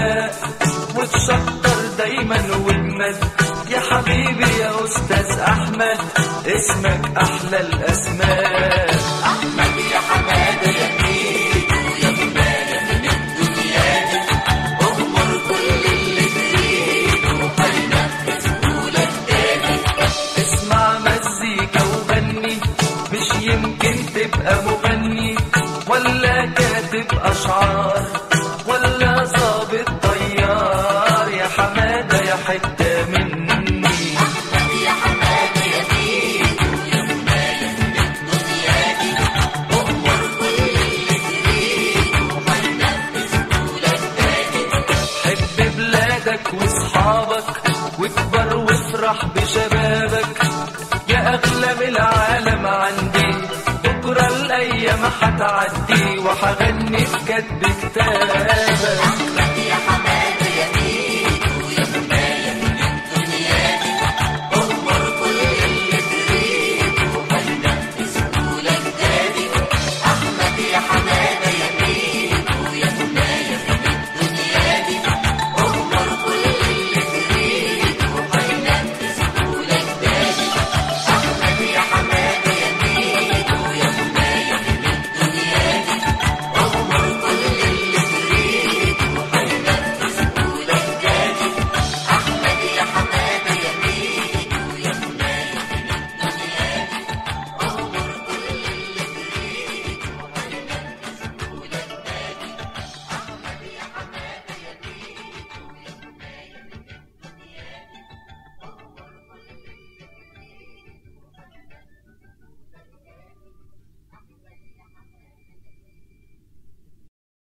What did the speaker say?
الأخلاق وتشطر دايما واجمد يا حبيبي يا أستاذ أحمد اسمك أحلى الأسماء أحمد يا حمادة يا ميدو يا منايا من الدنيا دي أغمر كل اللي بإيده هينفذ قولك تاني اسمع مزيكا وغني مش يمكن تبقى مغني ولا كاتب أشعار ولا ظابط طيار يا حمادة يا حتة مني أحمد يا حمادة يا ميدو يا منايا من الدنيا دي أغمر كل اللي بإيده هينفذ قولك تاني حب بلادك واصحابك واكبر وافرح بشبابك يا اغلى من العالم عندي بكره الايام هتعدي وهغني في كتب